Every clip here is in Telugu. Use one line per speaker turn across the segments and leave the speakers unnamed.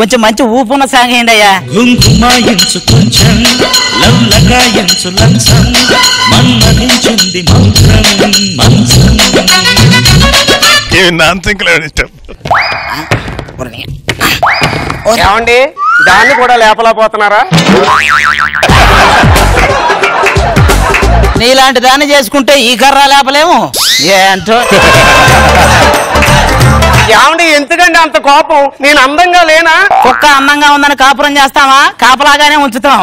కొంచెం మంచి ఊపున్న సాంగ్ ఏంటి అయ్యా
కుంకుమాయించు కొంచెం లవ్ లగాయించు లంచం మన్మధించింది మంత్రం మంచం
ఏమి నాన్ సింక్ ఇష్టం
ఏమండి దాన్ని కూడా లేపలేకపోతున్నారా
నీలాంటి దాన్ని చేసుకుంటే ఈ కర్ర లేపలేము ఏంటో
ఏమండి ఎందుకండి అంత కోపం నేను అందంగా లేనా
కుక్క అందంగా ఉందని కాపురం చేస్తావా కాపలాగానే ఉంచుతాం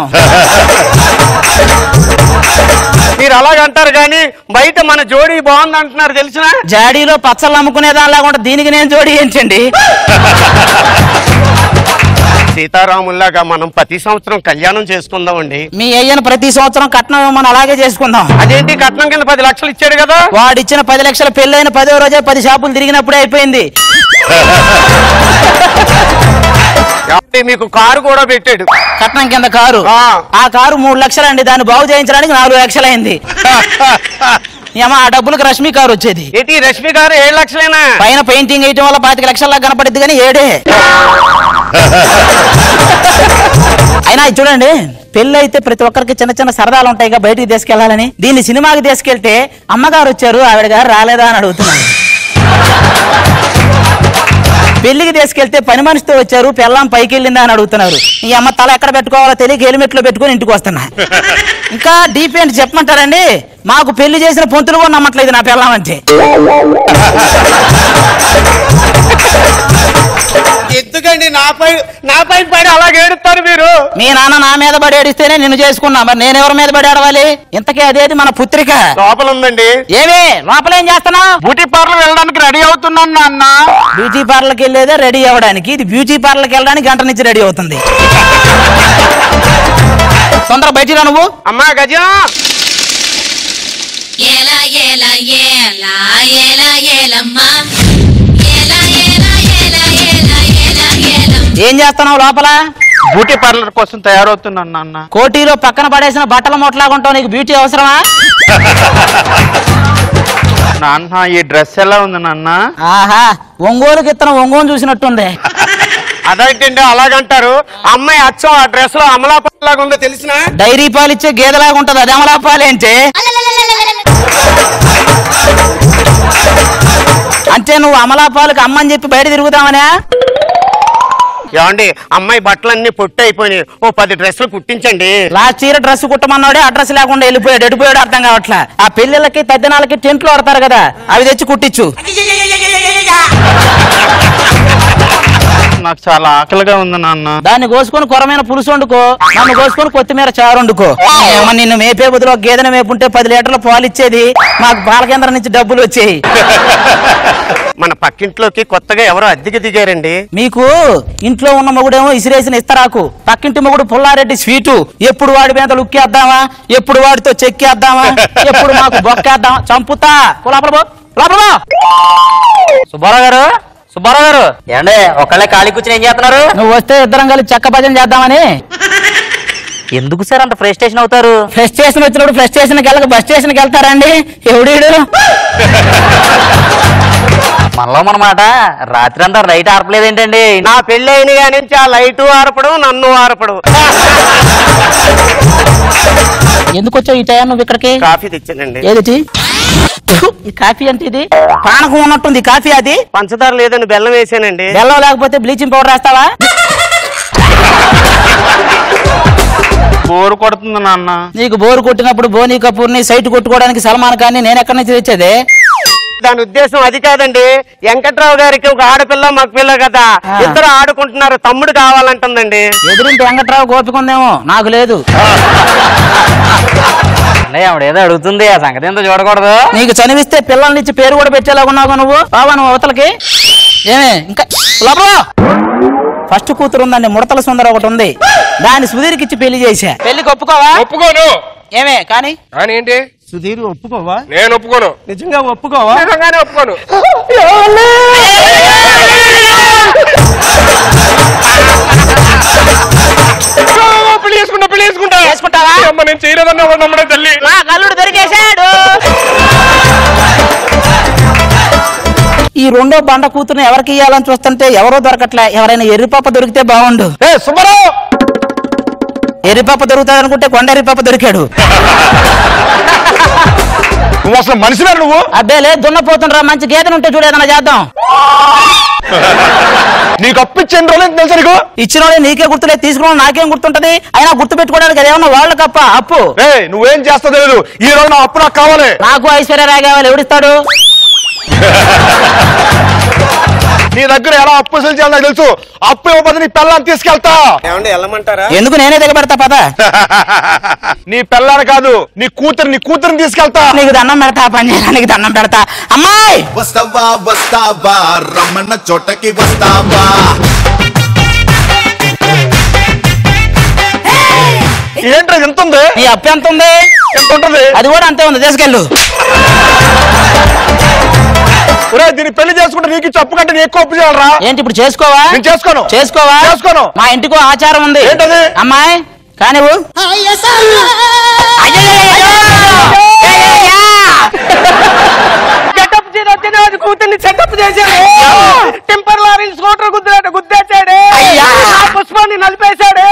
మీరు అలాగంటారు కానీ బయట మన జోడీ బాగుంది అంటున్నారు తెలిసిన
జాడీలో పచ్చళ్ళు అమ్ముకునే దానిలాగా ఉంటుంది దీనికి నేను జోడి ఏంటండి
సీతారాముల్లాగా మనం ప్రతి సంవత్సరం కళ్యాణం చేసుకుందామండి
మీ అయ్యను ప్రతి సంవత్సరం కట్నం మనం అలాగే చేసుకుందాం
అదేంటి కట్నం కింద పది లక్షలు ఇచ్చాడు కదా
వాడిచ్చిన పది లక్షల పెళ్ళైన పదో రోజే పది షాపులు తిరిగినప్పుడే అయిపోయింది
ఏమండి, మీకు కారు కూడా పెట్టాడు
కట్నం కింద కారు
ఆ.
ఆ కారు మూడు లక్షలండి దాన్ని బాగు చేయించడానికి నాలుగు లక్షలైంది ఏమో ఆ డబ్బులకు రష్మి కారు వచ్చేది
ఏంటి రష్మి గారు ఏడు లక్షలేనా
పైన పెయింటింగ్ వేయటం వల్ల పాతిక లక్షల్లా కనపడిద్ది కానీ ఏడే అయినా ఇది చూడండి పెళ్ళి అయితే ప్రతి ఒక్కరికి చిన్న చిన్న సరదాలు ఉంటాయిగా బయటికి తీసుకెళ్లాలని దీన్ని సినిమాకి తీసుకెళ్తే అమ్మగారు వచ్చారు ఆవిడ గారు రాలేదా అని అడుగుతున్నారు పెళ్లికి తీసుకెళ్తే పని మనిషితో వచ్చారు పెళ్ళాం పైకి వెళ్ళిందా అని అడుగుతున్నారు ఈ అమ్మ తల ఎక్కడ పెట్టుకోవాలో తెలియక హెల్మెట్ లో పెట్టుకుని ఇంటికి వస్తున్నా ఇంకా డీప్ ఏంటి చెప్పమంటారండి మాకు పెళ్లి చేసిన పొంతులు కూడా నమ్మట్లేదు నా పెళ్ళాం అంటే
ఎందుకండి నాపై నాపై పడి అలాగే ఏడుస్తారు మీరు
మీ నాన్న నా మీద పడి ఏడిస్తేనే నిన్ను చేసుకున్నా మరి నేను ఎవరి మీద పడి ఆడవాలి ఇంతకీ అదేది మన పుత్రిక
లోపల ఉందండి
ఏమి లోపల ఏం చేస్తున్నావు
బ్యూటీ పార్లర్ వెళ్ళడానికి రెడీ అవుతున్నాను నాన్న
బ్యూటీ పార్లర్కి వెళ్ళేదే రెడీ అవ్వడానికి ఇది బ్యూటీ పార్లర్కి వెళ్ళడానికి గంట నుంచి రెడీ అవుతుంది తొందర బయటికి రా నువ్వు
అమ్మా గజం
ఏలా ఏలా ఏలా ఏలా ఏలమ్మా ఏలా ఏలా ఏలా ఏలా ఏలా ఏలమ్మ
ఏం చేస్తున్నావు లోపల
బ్యూటీ పార్లర్ కోసం తయారవుతున్నాను నాన్న
కోటీలో పక్కన పడేసిన బట్టల మొట్లాగుంటావు నీకు బ్యూటీ అవసరమా
నాన్న ఈ డ్రెస్ ఎలా ఉంది నాన్న
ఆహా ఒంగోలుకి ఇత్తనం ఒంగోలు చూసినట్టుంది
అదేంటండి అలాగంటారు అమ్మాయి అచ్చం ఆ డ్రెస్ లో అమలాపల్లాగా ఉందో తెలిసిన
డైరీ పాలు ఇచ్చే గేదెలాగా ఉంటది అది అమలా పాలేంటే అంటే నువ్వు అమలా పాలకు అమ్మని చెప్పి బయట తిరుగుతావనా
ఏమండి అమ్మాయి బట్టలన్నీ పొట్టి అయిపోయినాయి ఓ పది డ్రెస్సులు కుట్టించండి
లాస్ట్ ఇయర్ డ్రెస్ కుట్టమన్నాడే అడ్రస్ లేకుండా వెళ్ళిపోయాడు ఎడిపోయాడు అర్థం కావట్లా ఆ పెళ్ళిళ్ళకి తద్దినాలకి టెంట్లు ఆడతారు కదా అవి తెచ్చి కుట్టించు
నాకు చాలా ఆకలిగా ఉంది నాన్న
దాన్ని కోసుకొని కొరమైన పులుసు వండుకో నన్ను కోసుకొని కొత్తిమీర చారు వండుకో ఏమో నిన్ను మేపే బదులు ఒక గేదెను మేపుంటే పది లీటర్ల పాలు ఇచ్చేది మాకు పాల కేంద్రం నుంచి డబ్బులు వచ్చేయి
మన పక్కింట్లోకి కొత్తగా ఎవరో అద్దెకి దిగారండి
మీకు ఇంట్లో ఉన్న మొగుడేమో ఇసిరేసిన ఇస్తరాకు పక్కింటి మొగుడు పుల్లారెడ్డి స్వీటు ఎప్పుడు వాడి మీద లుక్కేద్దామా ఎప్పుడు వాడితో చెక్కేద్దామా ఎప్పుడు మాకు బొక్కేద్దామా చంపుతా పో లోపల పో లోపల పో.
సుబ్బారావు గారు సుబ్బారావు గారు ఏండే ఒకళ్ళే ఖాళీ కూర్చొని ఏం చేస్తున్నారు
నువ్వు వస్తే ఇద్దరం కలిసి చెక్క భజన చేద్దామని
ఎందుకు సార్ అంత ఫ్రస్ట్రేషన్ అవుతారు
ఫ్రెష్ స్టేషన్ వచ్చినప్పుడు ఫ్రెష్ స్టేషన్కి వెళ్ళక బస్ స్టేషన్కి వెళ్తారండి ఎవడీడు
మనలో మన మాట రాత్రి అంతా రైట్ ఆర్పలేదేంటండి
నా పెళ్లి అయిన నుంచి ఆ లైటు ఆరపడం నన్ను ఆరపడం
ఎందుకు వచ్చావు ఈ టైం నువ్వు ఇక్కడికి
కాఫీ తెచ్చానండి
ఏదిటి ఈ కాఫీ అంటే ఇది పానకం ఉన్నట్టుంది ఈ కాఫీ అది
పంచదార లేదని బెల్లం వేసానండి
బెల్లం లేకపోతే బ్లీచింగ్ పౌడర్ వేస్తావా
బోరు కొడుతుంది నాన్న
నీకు బోరు కొట్టినప్పుడు బోనీ కపూర్ ని సైట్ కొట్టుకోవడానికి సల్మాన్ ఖాన్ ని నేను ఎక్కడి నుంచి తెచ్చేది
దాని ఉద్దేశం అది కాదండి వెంకట్రావు గారికి ఒక ఆడపిల్ల మగ పిల్ల కదా
ఆ.
ఇద్దరు ఆడుకుంటున్నారు తమ్ముడు కావాలంటుందండి
ఎదురింటి వెంకట్రావు గోపిక ఉందేమో నాకు లేదు
అంటే ఆవిడ ఏదో అడుగుతుంది ఆ సంగతి ఏంటో చూడకూడదు
నీకు చనివిస్తే పిల్లల్నిచ్చి పేరు కూడా పెట్టేలాగా ఉన్నావు నువ్వు బావా నువ్వు అవతలకి ఏమే ఇంకా లోపల ఫస్ట్ కూతురు ఉందండి ముడతల సుందర ఒకటి ఉంది దాన్ని సుధీర్కి ఇచ్చి పెళ్లి చేశా పెళ్లికి ఒప్పుకోవా
ఒప్పుకోను
ఏమే కానీ
అని ఏంటి
సుధీర్ ఒప్పుకోవా
నేను ఒప్పుకోను
నిజంగా ఒప్పుకోవా
నిజంగానే ఒప్పుకోను ఓ, పెళ్లి చేసుకుంటా పెళ్లి చేసుకుంటా
చేసుకుంటావా?
అమ్మ నేను చేయలేదన్నా వాడు నమ్మడే తల్లి
నా కల్లుడు దొరికేశాడు ఈ రెండో బండ కూతురుని ఎవరికి ఇవ్వాలని చూస్తుంటే ఎవరో దొరకట్లే ఎవరైనా ఎర్రిపాప దొరికితే బాగుండు
ఏ సుబ్బారావు
ఎర్రిపాప దొరుకుతాడు అనుకుంటే కొండ ఎర్రిపాప దొరికాడు
నువ్వు అసలు మనిషివే నువ్వు
అబ్బే లేదు దున్నపోతుండ్రా మంచి గీతను ఉంటే చూడు ఏదైనా చేద్దాం
నీకు అప్పిచ్చిన రోజులు తెలుసా నీకు
ఇచ్చిన వాళ్ళే నీకే గుర్తులేదు తీసుకున్న నాకేం గుర్తుంటది అయినా గుర్తు పెట్టుకోవడానికి అదేమన్నా వాళ్ళ కప్ప అప్పు
ఏ నువ్వేం చేస్తావు తెలియదు ఈ రోజు నా అప్పు నాకు కావాలి
నాకు ఐశ్వర్య రాయ్ కావాలి ఎవడిస్తాడు
నీ దగ్గర ఎలా అప్పు వసూలు చేయాలో నాకు తెలుసు అప్పు ఇవ్వకపోతే నీ పిల్లని తీసుకెళ్తా
ఏమండి వెళ్ళమంటారా
ఎందుకు నేనే దిగబెడతా పద
నీ పిల్లని కాదు నీ కూతురు నీ కూతురుని తీసుకెళ్తా
నీకు దండం పెడతా పని చేయడానికి దండం పెడతా అమ్మాయి
వస్తావా వస్తావా రమ్మన్న చోటకి వస్తావా
ఏంట్రా ఎంత ఉంది
నీ అప్పు ఎంత ఉంది
ఎంత ఉంటుంది
అది కూడా అంతే ఉంది తీసుకెళ్ళు
ఒరే దీన్ని పెళ్లి చేసుకుంటే నీకు ఇచ్చి అప్పు కంటే నీ ఎక్కువ అప్పు చేయాలరా
ఏంటి ఇప్పుడు చేసుకోవా
నేను చేసుకోను
చేసుకోవా
చేసుకోను
మా ఇంటికో ఆచారం ఉంది
ఏంటది?
అమ్మాయి కానివ్వు
గెటప్ వచ్చిన కూతుర్ని సెటప్ చేశాడు టెంపర్ లారీ స్కూటర్ గుద్దాడు గుద్దేశాడు
అయ్యా.
ఆ పుష్పాన్ని నలిపేశాడు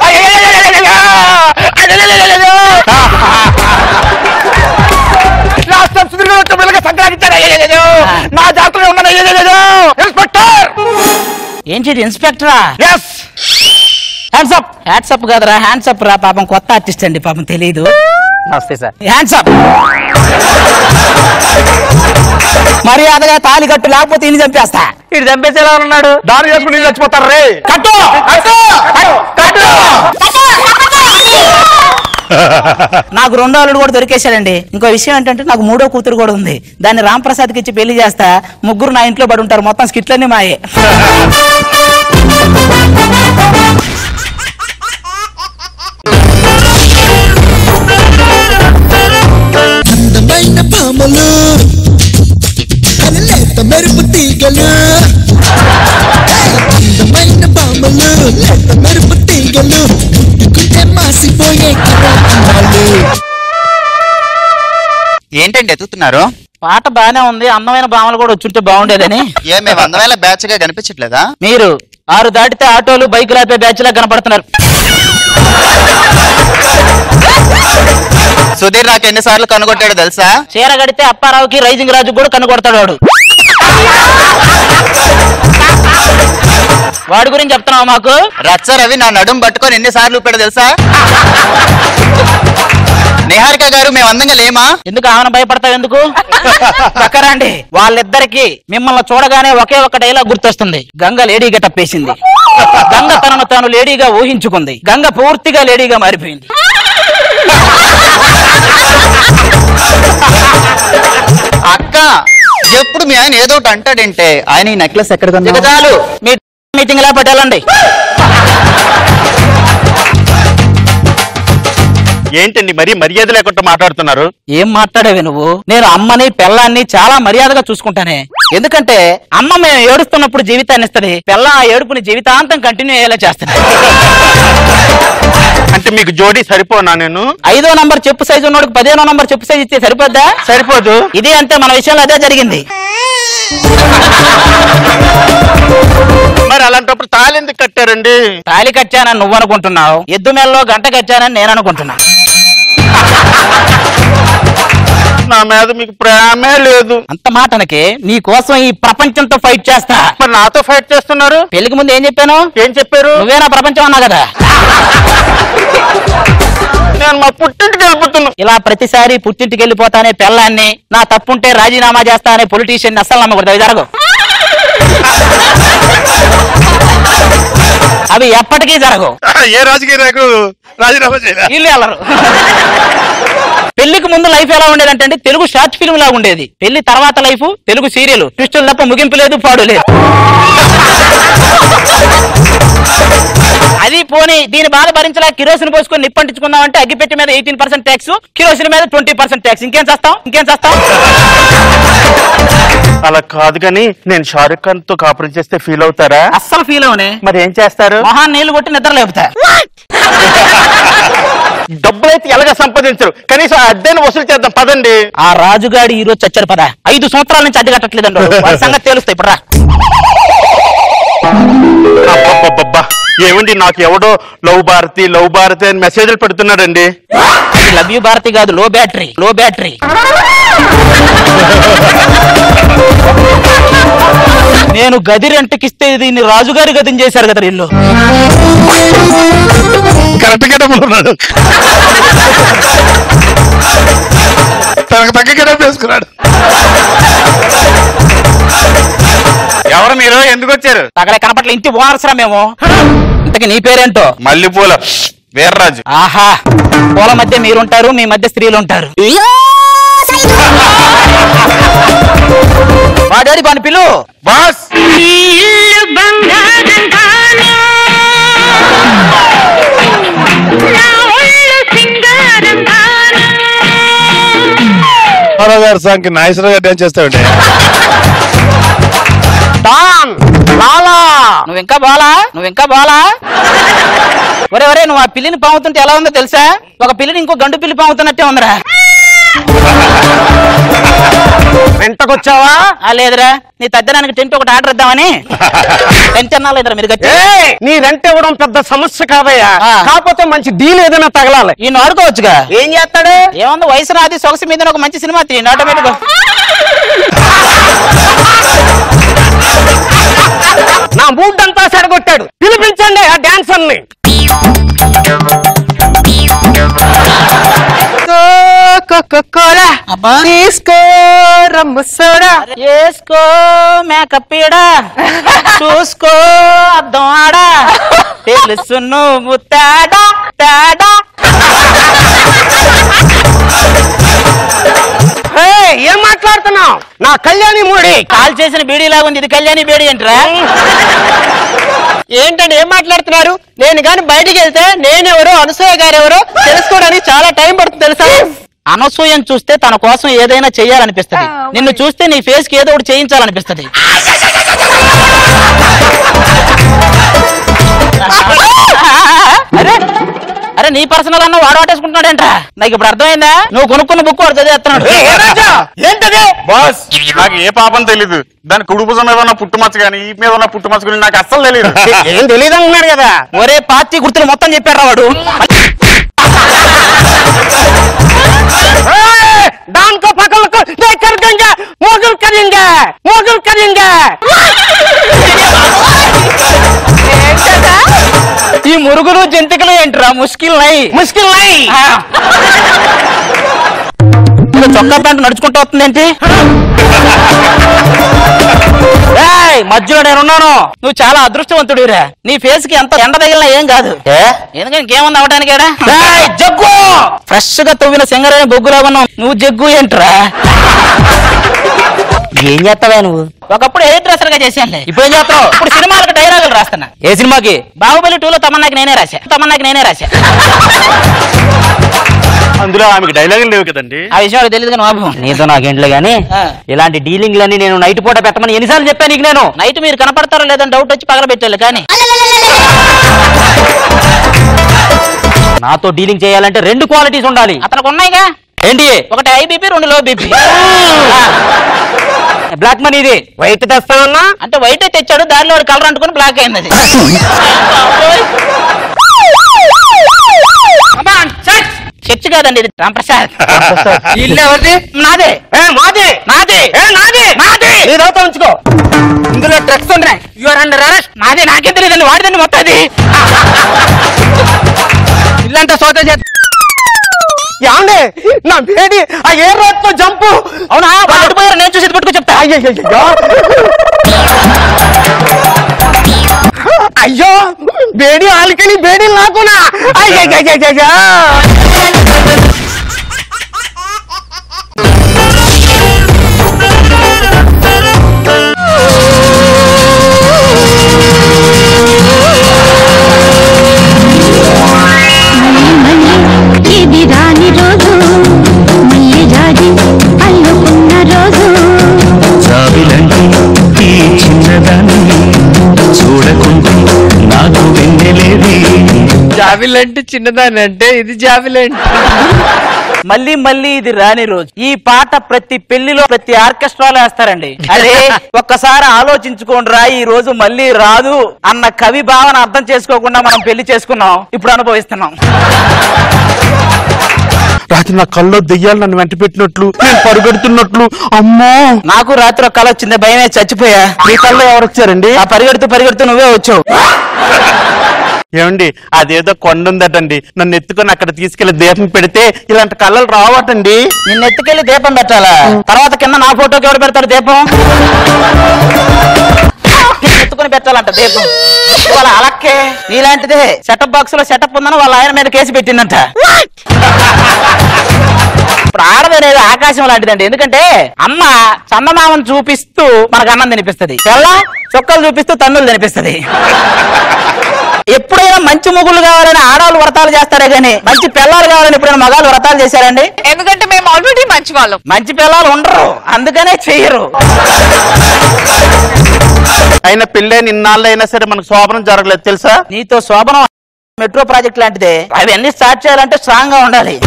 రాష్ట్రం సుదీర్ఘ వచ్చే పిల్లగా సంక్రాంతించాడు అయ్యయ్యయ్యో. నా జాతరలో ఉన్నాను అయ్యయ్యయ్యో. ఇన్స్పెక్టర్
ఏంటి ఇది ఇన్స్పెక్టరా
yes
hands up hands up కదరా హ్యాండ్స్ అప్ రా పాపం కొత్త ఆర్టిస్ట్ అండి పాపం తెలియదు
నమస్తే సార్
హ్యాండ్స్ అప్ మర్యాదగా తాలి కట్టు లేకపోతే ఇన్ని చంపేస్తా
ఇటు చంపేసేలా ఉన్నాడు
దారి చేసుకుని నేను చచ్చిపోతారు రే
కట్టు కట్టు నాకు రెండో అల్లుడు కూడా దొరికేశాడండి ఇంకో విషయం ఏంటంటే నాకు మూడో కూతురు కూడా ఉంది దాన్ని రామ్ ప్రసాద్కి ఇచ్చి పెళ్లి చేస్తా ముగ్గురు నా ఇంట్లో పడి ఉంటారు మొత్తం స్కిట్లన్నీ మాయే
అందమైన పాములు లేత మెరుపు తీగలు అందమైన పాములు లేత మెరుపు తీగలు ముట్టుకుంటే మాసిపోయే కిరాలు
ఏంటండి ఎత్తుతున్నారు
పాట బానే ఉంది అందమైన భామలు కూడా వచ్చుంటే బాగుండేదని
ఏ మేము అందవేళ బ్యాచ్ గా కనిపించట్లేదా
మీరు ఆరు దాటితే ఆటోలు బైకులు ఆపే బ్యాచ్ లా కనపడుతున్నారు
సుధీర్ నాకు ఎన్నిసార్లు కనుగొట్టాడో తెలుసా
చీర కడితే అప్పారావుకి రైజింగ్ రాజు కూడా కనుగొడతాడు వాడు వాడి గురించి చెప్తున్నావు మాకు
రచ్చ రవి నా నడుం పట్టుకొని ఎన్నిసార్లు ఊపాడో తెలుసా నిహారిక గారు మేము అందంగా లేమా
ఎందుకు ఆమెను భయపడతావు ఎందుకు పక్కరండి వాళ్ళిద్దరికి మిమ్మల్ని చూడగానే ఒకే ఒక డైలాగ్ గుర్తొస్తుంది గంగ లేడీగా టప్పేసింది గంగ తనను తాను లేడీగా ఊహించుకుంది గంగ పూర్తిగా లేడీగా మారిపోయింది
అక్క ఎప్పుడు మీ ఆయన ఏదో ఒకటి అంటాడంటే ఆయన ఈ నెక్లెస్ ఎక్కడ
ఇక
కొన్నావు?
చాలు మీ మీటింగ్ లా పట్టాలండి
ఏంటండి మరీ మర్యాద లేకుండా మాట్లాడుతున్నారు
ఏం మాట్లాడేవి నువ్వు నేను అమ్మని పెళ్ళాన్ని చాలా మర్యాదగా చూసుకుంటానే ఎందుకంటే అమ్మ మేము ఏడుస్తున్నప్పుడు జీవితాన్ని ఇస్తుంది పెళ్ళ ఆ ఏడుపుని జీవితాంతం కంటిన్యూ అయ్యేలా చేస్తాను
అంటే మీకు జోడీ సరిపోనా నేను
ఐదో నంబర్ చెప్పు సైజు ఉన్నోడికి పదిహేనో నంబర్ చెప్పు సైజు ఇస్తే సరిపోద్దా
సరిపోదు
ఇది అంతే మన విషయంలో అదే జరిగింది
మరి అలాంటప్పుడు తాళి ఎందుకు కట్టారండి
తాళి కట్టానని నువ్వు అనుకుంటున్నావు ఎద్దు మెల్లో గంట కట్టానని నేను అనుకుంటున్నా
నా మీద మీకు ప్రేమే లేదు
అంత మాటనకి నీ కోసం ఈ ప్రపంచంతో ఫైట్ చేస్తా
మరి నాతో ఫైట్ చేస్తున్నారు
పెళ్లికి ముందు ఏం చెప్పాను
ఏం చెప్పారు
నువ్వే నా ప్రపంచం అన్నా కదా
నేను మా పుట్టింటికి వెళ్ళిపోతున్నా
ఇలా ప్రతిసారి పుట్టింటికి వెళ్ళిపోతానే పెళ్ళాన్ని నా తప్పుంటే రాజీనామా చేస్తా అనే పొలిటీషియన్ అస్సలు నమ్మకూడదు అవి జరగవు అవి ఎప్పటికీ జరగవు
ఏ రాజకీయ నాయకుడు రాజీనామా చేయలే
వీళ్ళు వెళ్ళరు పెళ్లికి ముందు లైఫ్ ఎలా ఉండేదంటే అండి తెలుగు షార్ట్ ఫిల్మ్ లాగా ఉండేది పెళ్లి తర్వాత లైఫ్ తెలుగు సీరియల్ ట్విస్టులు తప్ప ముగింపు లేదు పాడు లేదు అది పోనీ దీని బాధ భరించలా కిరోసిన్ పోసుకొని నిప్పంటించుకుందాం అంటే అగ్గిపెట్టి మీద ఎయిటీన్ పర్సెంట్ ట్యాక్స్ కిరోసిన్ మీద ట్వంటీ పర్సెంట్ ట్యాక్స్ ఇంకేం చేస్తాం ఇంకేం చేస్తాం
అలా కాదు కానీ నేను షారుఖ్ ఖాన్ తో కాపురం చేస్తే ఫీల్ అవుతారా
అస్సలు ఫీల్ అవునే
మరి ఏం చేస్తారు
మొహాన్ నీళ్లు కొట్టి నిద్ర లేపుతా
డబ్బులు అయితే ఎలాగ సంపాదించరు కనీసం ఆ అద్దెని వసూలు చేద్దాం పదండి
ఆ రాజుగాడి ఈ రోజు చచ్చారు పదా ఐదు సంవత్సరాల నుంచి అద్దె కట్టట్లేదండి వాడు. వాడి సంగతి తెలుస్తాయి ఇప్పుడు రా
అబ్బబ్బబ్బబ్బా ఏమండి నాకు ఎవడో లవ్ భారతి లవ్ భారతి అని మెసేజ్లు పెడుతున్నాడండి
లవ్ యూ భారతి కాదు లో బ్యాటరీ లో బ్యాటరీ నేను గది రెంట్కిస్తే దీన్ని రాజుగారి గదిని చేశారు కదా ఇల్లు
కరెక్ట్ గా ఉన్నాడు తనకు తగ్గ వేసుకున్నాడు ఎవరు మీరు ఎందుకు వచ్చారు
అక్కడ కనపట్ల ఇంటి ఓనర్స్ రా మేము ఇంతకి నీ పేరేంటో
మల్లెపూల వీర్రాజు
ఆహా పూల మధ్య మీరుంటారు మీ మధ్య స్త్రీలు ఉంటారు వాడాడి పని పిలు
బాస్
గారు సాంగ్ నాగేశ్వరరావు గారు డాన్స్ చేస్తామండి
డాన్ లాలా నువ్వు ఇంకా బాలా నువ్వు ఇంకా బాలా ఒరే ఒరే నువ్వు ఆ పిల్లిని పాముతుంటే ఎలా ఉందో తెలుసా ఒక పిల్లిని ఇంకో గండు పిల్లి పాముతున్నట్టే ఉందిరా
వెంటకొచ్చావా
ఆ లేదురా నీ తద్దనానికి టెంట్ ఒకటి ఆర్డర్ ఇద్దామని టెంట్ అన్నా లేదురా మీరు గట్టి
ఏయ్, నీ రెంట్ ఇవ్వడం పెద్ద సమస్య కాదయ్యా
ఆ.
కాకపోతే మంచి డీల్ ఏదైనా తగలాలి
ఈయన ఆడుకోవచ్చుగా
ఏం చేస్తాడు
ఏముంది వయసు నాది సొగసు మీద ఒక మంచి సినిమా తీయండి ఆటోమేటిక్
నా మూడ్ అంతా సెడగొట్టాడు పిలిపించండి ఆ డాన్సర్ ని
తీసుకో రమ్ము సోడా
వేసుకో మేకప్ ఈడ చూసుకో అద్దం ఆడ తెలుసు నువ్వు తేడా తేడా
ఏయ్, ఏం మాట్లాడుతున్నావు నా కళ్యాణి మూడి
కాల్ చేసిన బీడీ లాగా ఉంది ఇది కళ్యాణి బేడి ఏంట్రా
ఏంటండి ఏం మాట్లాడుతున్నారు నేను గాని బయటికి వెళ్తే నేనెవరో అనసూయ గారెవరో తెలుసుకోవడానికి చాలా టైం పడుతుంది తెలుసా
అనసూయం చూస్తే తన కోసం ఏదైనా చెయ్యాలనిపిస్తది నిన్ను చూస్తే నీ ఫేస్ కి ఏదో ఒకటి చేయించాలనిపిస్తది అరే అరే నీ పర్సనల్ అన్న వాడు వాటేసుకుంటున్నాడంట నాకు ఇప్పుడు అర్థమైందా నువ్వు కొనుక్కున్న బుక్ వాడు చదివేస్తున్నాడు
ఏంటది బాస్ నాకు ఏ పాపం తెలీదు దాని కుడి భుజం మీద ఉన్న పుట్టుమచ్చ కానీ ఈ మీద ఉన్న పుట్టుమచ్చ గురించి నాకు అస్సలు తెలియదు
ఏం తెలియదు అంటున్నాడు కదా
ఒరే పార్టీ గుర్తులు మొత్తం చెప్పారా వాడు
ఏయ్, దానికో పక్కలకు దేకర్ గంగా మోగుల్ కరింగా మోగుల్ కరింగా
ఈ మురుగులు జంతికలు ఏంట్రా ముష్కిల్ నై
ముష్కిల్ నై
ఆ. ఇదిగో చొక్కా ప్యాంట్ నడుచుకుంటూ వస్తుందేంటి ఏయ్, మధ్యలో నేనున్నాను నువ్వు చాలా అదృష్టవంతుడిరా నీ ఫేస్ కి ఎంత ఎండ తగిలినా ఏం కాదు ఎందుకంటే ఇంకేముంది అవటానికి జగ్గు ఫ్రెష్ గా తవ్విన సింగరైన బొగ్గులా ఉన్నావు నువ్వు జగ్గు ఏంట్రా ఏం చేస్తావా నువ్వు ఒకప్పుడు ఎయిర్ డ్రెస్సర్ గా చేశానులే ఇప్పుడు ఏం చేస్తావు ఇప్పుడు సినిమాలకు డైలాగులు రాస్తున్నా ఏ సినిమాకి బాహుబలి టూలో తమన్నాకి నేనే రాశా తమన్నాకి నేనే రాశా
అందులో ఆమెకి డైలాగులు లేవు కదండి
ఆ విషయం వాళ్ళకి తెలియదు కానీ బాబు
నీతో నాకేంట్లో గానీ
ఆ.
ఇలాంటి డీలింగ్లన్నీ నేను నైట్ పూట పెట్టమని ఎన్నిసార్లు చెప్పాను నీకు నేను
నైట్ మీరు కనపడతారో లేదని డౌట్ వచ్చి పగల పెట్టాలి కానీ
నాతో డీలింగ్ చేయాలంటే రెండు క్వాలిటీస్ ఉండాలి
అతనికి ఉన్నాయిగా
ఏంటి
ఒకటి హై బీపీ రెండు లో బీపీ
బ్లాక్ మనీ ఇది
వైట్ తెస్తానన్నా
అంటే వైట్ తెచ్చాడు దారిలో వాడు కలర్ అంటుకుని బ్లాక్ అయింది అది చర్చ్ కాదండి ఇది రాంప్రసాద్
ఇల్లు ఎవరిది
నాదే
ఏ మాది
నాదే
ఏ నాది
నాదే
నీ దోత ఉంచుకో
ఇందులో డ్రగ్స్ ఉన్నాయి యువర్ అండర్ అరెస్ట్ నాదే నాకే తెలియదండి వాడిదండి మొత్తం అది ఇల్లంతా సోద చేస్తా
యాండే నా వేడి ఆ ఏ రోడ్తో జంపు
అవునా వాళ్ళు అడిపోయారు నేను చూసి పట్టుకు చెప్తా
అయ్యయ్యయ్యో. అయ్యో వేడి ఆలికని వేడి నాకునా అయ్యయ్యయ్యయ్యో.
ఇది రాని రోజు మళ్ళీ జాజి అల్లుకున్న రోజు
జాబిలంటే ఈ చిన్నదాన్ని చూడకుంటే నాకు వెన్నెలేది
జాబిలంటే చిన్నదాని అంటే ఇది జాబిలంటే
మళ్ళీ మళ్ళీ ఇది రాని రోజు ఈ పాట ప్రతి పెళ్లిలో ప్రతి ఆర్కెస్ట్రాలో వేస్తారండి అరే ఒక్కసారి ఆలోచించుకోండి రా ఈ రోజు మళ్ళీ రాదు అన్న కవి భావన అర్థం చేసుకోకుండా మనం పెళ్లి చేసుకున్నాం ఇప్పుడు అనుభవిస్తున్నాం
రాత్రి నా కల్లో దెయ్యాలు నన్ను వెంట పెట్టినట్లు నేను పరుగెడుతున్నట్లు అమ్మో
నాకు రాత్రి ఒక కళ వచ్చింది భయమే చచ్చిపోయా
మీ కల్లో ఎవరు వచ్చారండి
ఆ పరిగెడుతూ పరిగెడుతూ నువ్వే వచ్చావు
ఏమండి అదేదో కొండ ఉందటండి నన్ను ఎత్తుకొని అక్కడ తీసుకెళ్లి దీపం పెడితే ఇలాంటి కళ్ళలు రావటండి
నిన్న ఎత్తుకెళ్లి దీపం పెట్టాలా తర్వాత కింద నా ఫోటోకి ఎవడు పెడతాడు దీపం నిన్ను ఎత్తుకొని పెట్టాలంట దీపం వాళ్ళ అలక్కే నీలాంటిదే సెటప్ బాక్స్ లో సెటప్ ఉందని వాళ్ళ ఆయన మీద కేసు పెట్టిందంట ఇప్పుడు ఆడది అనేది ఆకాశం లాంటిదండి ఎందుకంటే అమ్మ చందమామను చూపిస్తూ మనకు అన్నం తినిపిస్తుంది తెల్ల చొక్కలు చూపిస్తూ తన్నులు తినిపిస్తుంది ఎప్పుడైనా మంచి ముగ్గులు కావాలని ఆడవాళ్ళు వ్రతాలు చేస్తారే గానీ మంచి పిల్లలు కావాలని ఎప్పుడైనా మగాళ్ళు వ్రతాలు చేశారండి
ఎందుకంటే మేము ఆల్రెడీ మంచి వాళ్ళం
మంచి పిల్లలు ఉండరు అందుకనే చెయ్యరు
అయినా పెళ్ళే నిన్నాళ్ళు అయినా సరే మనకు శోభనం జరగలేదు తెలుసా
నీతో శోభనం మెట్రో ప్రాజెక్ట్ లాంటిదే అవన్నీ స్టార్ట్ చేయాలంటే స్ట్రాంగ్ గా ఉండాలి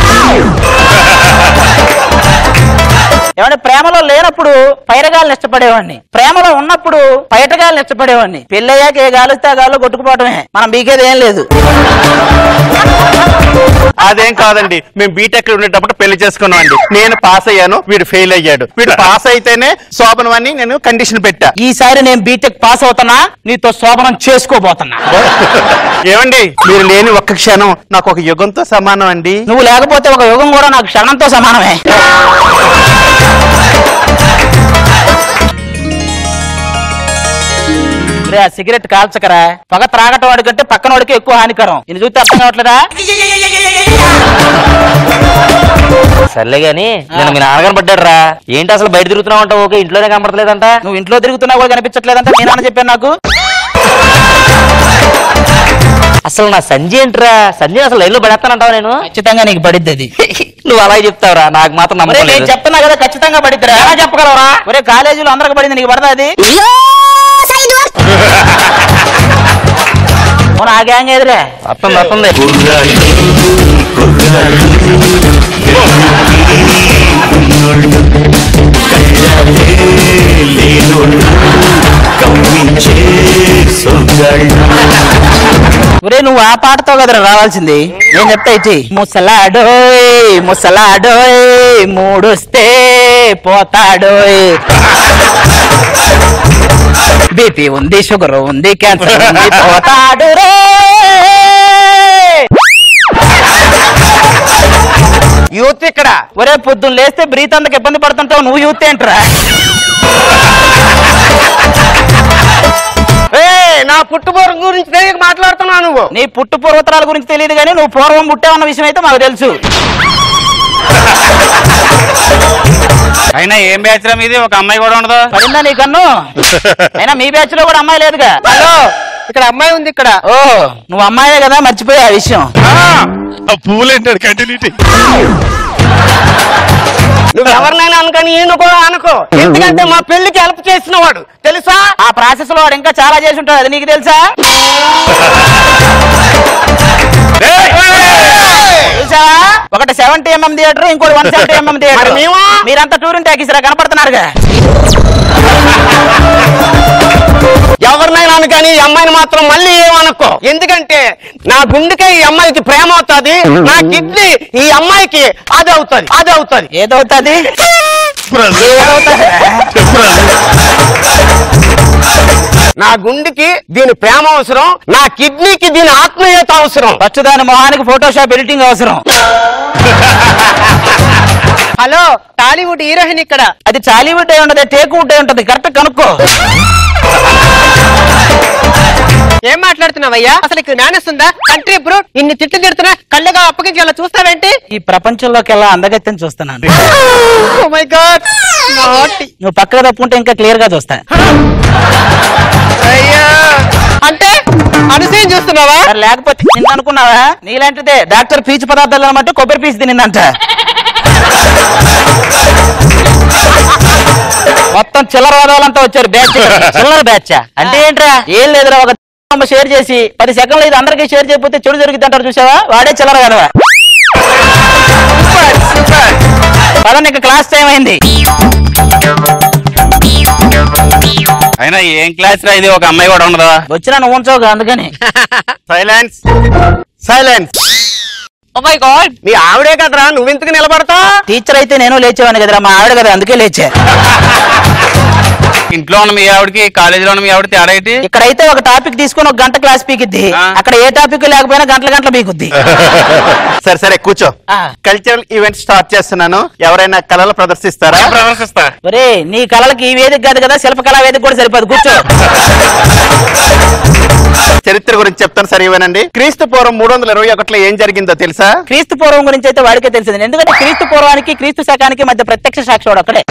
ఏమంటే ప్రేమలో లేనప్పుడు పైరగాలను ఇష్టపడేవాడిని ప్రేమలో ఉన్నప్పుడు పైటగాలను ఇష్టపడేవాడిని పెళ్ళయ్యాక ఏ గాలిస్తే ఆ గాల్లో కొట్టుకుపోవటమే మనం బీకేది ఏం లేదు
అదేం కాదండి మేము బీటెక్ ఉండేటప్పుడు పెళ్లి చేసుకున్నాం అండి నేను పాస్ అయ్యాను వీడు ఫెయిల్ అయ్యాడు వీడు పాస్ అయితేనే శోభనం అని నేను కండిషన్ పెట్టా
ఈసారి నేను బీటెక్ పాస్ అవుతున్నా నీతో శోభనం చేసుకోబోతున్నా
ఏమండి మీరు లేని ఒక్క క్షణం నాకు ఒక యుగంతో సమానం అండి
నువ్వు లేకపోతే ఒక యుగం కూడా నాకు క్షణంతో సమానమే రే, ఆ సిగరెట్ కాల్చకరా పొగ త్రాగటం వాడి కంటే పక్కన వాడికి ఎక్కువ హానికరం ఇది చూస్తే అర్థం కావట్లేదా
సర్లే గాని నేను మీ నాన్నగారు పడ్డాడు రా ఏంటి అసలు బయట తిరుగుతున్నావు అంటావు ఓకే ఇంట్లోనే కనపడలేదంట
నువ్వు ఇంట్లో తిరుగుతున్నా కూడా కనిపించట్లేదంటే మీ నాన్న చెప్పాను నాకు
అసలు నా సంజయ్ ఏంట్రా సంజయ్ అసలు లైన్ లో పడేస్తానంటావు నేను
ఖచ్చితంగా నీకు పడిద్ది అది
నువ్వు అలాగే చెప్తావురా నాకు మాత్రం
ఒరే,
నమ్మకం
నేను
లేదు
చెప్తున్నా కదా ఖచ్చితంగా పడిద్దిరా ఎలా చెప్పగలవరా ఒరే కాలేజీలో అందరికి పడింది నీకు పడదా అది అవును, ఆ గ్యాంగ్ ఎదురే
వస్తుంది వస్తుంది
ఒరే నువ్వు ఆ పాటతో కదరా రావాల్సింది నేను చెప్తా ఇచ్చి ముసలాడోయ్ ముసలాడోయ్ మూడొస్తే పోతాడోయ్ బీపీ ఉంది షుగర్ ఉంది క్యాన్సర్ ఉంది పోతాడు రే
యూత్ ఇక్కడ
ఒరే పొద్దున్న లేస్తే బ్రీత్ అంతకు ఇబ్బంది పడుతుంటావు నువ్వు యూత్ ఏంట్రా
ఏయ్, నా పుట్టుబోరు గురించి తెలియక మాట్లాడుతున్నావు నువ్వు
నీ పుట్టు పూర్వతరాల గురించి తెలియదు కానీ నువ్వు పూర్వం పుట్టావన్న విషయం అయితే మాకు తెలుసు
అయినా ఏం బ్యాచ్ రా మీది ఒక అమ్మాయి కూడా ఉండదు
పడిందా నీ కన్ను అయినా మీ బ్యాచ్ లో కూడా అమ్మాయి లేదుగా
హలో ఇక్కడ అమ్మాయి ఉంది ఇక్కడ
ఓ నువ్వు అమ్మాయే కదా మర్చిపోయా ఆ విషయం
పూలేంటాడు కంటిన్యూటీ
నువ్వు ఎవరినైనా అనుకని ఈయన కూడా అనుకో ఎందుకంటే మా పెళ్లికి హెల్ప్ చేసిన వాడు తెలుసా
ఆ ప్రాసెస్ లో వాడు ఇంకా చాలా చేసి ఉంటాడు అది నీకు తెలుసా చూసావా ఒకటి సెవెంటీ ఎంఎం థియేటర్ ఇంకోటి వన్ సెవెంటీ ఎంఎం థియేటర్
మరి మేము?
మీరంతా టూరింగ్ ట్యాకీసరా కనపడుతున్నారుగా
ఎవరినైనా అనుకని ఈ అమ్మాయిని మాత్రం మళ్ళీ ఏమనుకో ఎందుకంటే నా గుండెకే ఈ అమ్మాయికి ప్రేమ అవుతుంది నా కిడ్నీ ఈ అమ్మాయికి అది అవుతుంది అది అవుతుంది
ఏదవుతుంది
నా గుండెకి దీని ప్రేమ అవసరం నా కిడ్నీకి దీని ఆత్మీయత అవసరం
ఫస్ట్ దాని మొహానికి ఫోటోషాప్ ఎడిటింగ్ అవసరం
హలో టాలీవుడ్ హీరోయిన్ ఇక్కడ
అది చాలీవుడ్ అయి ఉంటది టేక్ వుడ్ అయి ఉంటది కరెక్ట్ కనుక్కో
ఏం మాట్లాడుతున్నావయ్యా అసలు ఇక్కడ నానేస్తుందా కంట్రీ బ్రో ఇన్ని తిట్లు తిడుతున్నా కళ్ళుగా అప్పగించి అలా చూస్తావేంటి
ఈ ప్రపంచంలోకి ఎలా అందగత్యం చూస్తున్నాను
ఓ మై గాడ్
నువ్వు పక్కగా తప్పుకుంటే ఇంకా క్లియర్ గా చూస్తా
అయ్యా అంటే అనుసూయం చూస్తున్నావా
మరి లేకపోతే నిన్న అనుకున్నావా నీలాంటిదే డాక్టర్ పీచు పదార్థాలు అనమాట కొబ్బరి పీచు తినిందంట మొత్తం చిల్లర వాదాలంతా వచ్చారు బ్యాచ్ చిల్లర బ్యాచ్ అంటే ఏంట్రా ఏం లేదురా ఒక బొమ్మ షేర్ చేసి పది సెకండ్లు ఇది అందరికీ షేర్ చేయకపోతే చెడు జరుగుతుంది అంటారు చూసావా వాడే చిల్లర కదవా పదండి ఇంకా క్లాస్ టైం అయింది
అయినా ఏం క్లాస్ రా ఇది ఒక అమ్మాయి కూడా ఉండదా
వచ్చినా నువ్వు ఉంచవుగా అందుకని
silence silence
oh my god
మీ ఆవిడే కదరా నువ్వెందుకు నిలబడతా
టీచర్ అయితే నేను లేచేవాడిని కదరా మా ఆవిడ కదా అందుకే లేచా
ఇంట్లో ఉన్న మీ ఆవిడకి కాలేజీలో ఉన్న మీ ఆవిడ తేడా ఏంటి
ఇక్కడైతే ఒక టాపిక్ తీసుకొని ఒక గంట క్లాస్ పీకిద్ది అక్కడ ఏ టాపిక్ లేకపోయినా గంటల గంటల పీకుద్ది
సరే సరే కూర్చో కల్చరల్ ఈవెంట్ స్టార్ట్ చేస్తున్నాను ఎవరైనా కళలు ప్రదర్శిస్తారా ప్రదర్శిస్తా
ఒరే నీ కళలకి ఈ వేదిక కాదు కదా శిల్పకళా వేదిక కూడా సరిపోదు కూర్చో
చరిత్ర గురించి చెప్తాను సరే ఇవ్వనండి క్రీస్తు పూర్వం మూడు వందల ఇరవై ఒకటిలో ఏం జరిగిందో తెలుసా
క్రీస్తు పూర్వం గురించి అయితే వాడికే తెలిసింది ఎందుకంటే క్రీస్తు పూర్వానికి క్రీస్తు శకానికి మధ్య ప్రత్యక్ష సాక్షి వాడు అక్కడే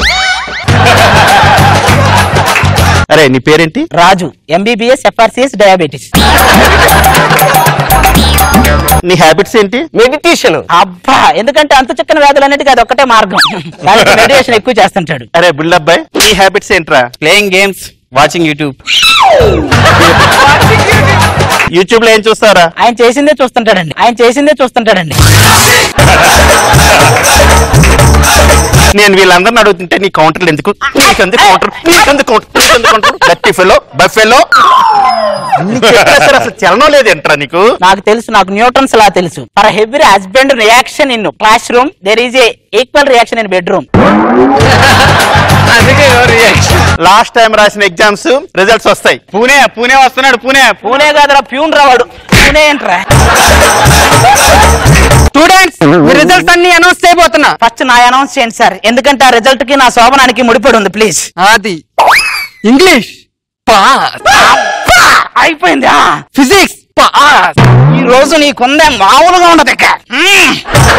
అరే నీ పేరేంటి
రాజు ఎంబీబీఎస్ ఎఫ్ఆర్సిఎస్ డయాబెటీస్
నీ హ్యాబిట్స్ ఏంటి
మెడిటేషన్
అబ్బా ఎందుకంటే అంత చిక్కని వ్యాధులన్నిటికీ అది ఒక్కటే మార్గం మెడిటేషన్ ఎక్కువ చేస్తుంటాడు
అరే బుల్లబ్బాయ్ నీ హ్యాబిట్స్ ఏంట్రా
playing games watching YouTube
YouTube లో ఏం చూస్తారా
ఆయన చేసిందే చూస్తుంటాడండి ఆయన చేసిందే చూస్తుంటాడండి
నేను వీళ్ళందరిని అడుగుతుంటే నీ కౌంటర్లు ఎందుకు నీకెందుకు కౌంటర్ నీకెందుకు కౌంటర్ నీకెందుకు కౌంటర్ గట్టి ఫెలో బఫెలో అసలు చలనం లేదు ఏంట్రా నీకు
నాకు తెలుసు నాకు న్యూటన్స్ లా తెలుసు for heavy husband reaction in class room there is a equal reaction in bedroom
last time రాసిన ఎగ్జామ్స్ రిజల్ట్స్ వస్తాయి పూణే పూణే వస్తున్నాడు పూణే
పూణే కాదురా ప్యూన్ రావాడు పూణే ఏంట్రా
స్టూడెంట్స్ రిజల్ట్స్ అన్ని అనౌన్స్ చేయబోతున్నా
ఫస్ట్ నా అనౌన్స్ చేయండి సార్ ఎందుకంటే ఆ రిజల్ట్ కి నా శోభనానికి ముడిపడి ఉంది ప్లీజ్
అది ఇంగ్లీష్ పాస్
అయిపోయింది
ఫిజిక్స్ పాస్
ఈ రోజు నీకుందే మామూలుగా ఉండదు ఇక మ్మ్.